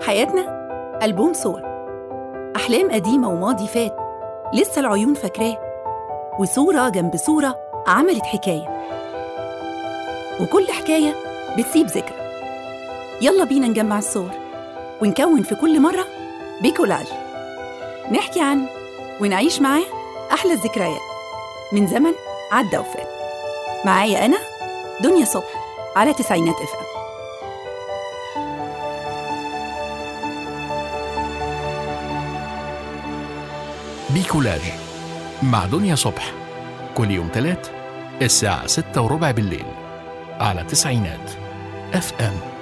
حياتنا ألبوم صور أحلام قديمة وماضي فات لسه العيون فاكراه وصورة جنب صورة عملت حكاية وكل حكاية بتسيب ذكرى يلا بينا نجمع الصور ونكون في كل مرة بيكولاج نحكي عن ونعيش معاه أحلى الذكريات من زمن عدى وفات معايا أنا دنيا صبح على تسعينات اف ام بيكولاج مع دنيا صبح كل يوم تلات الساعة ستة وربع بالليل على تسعينات اف ام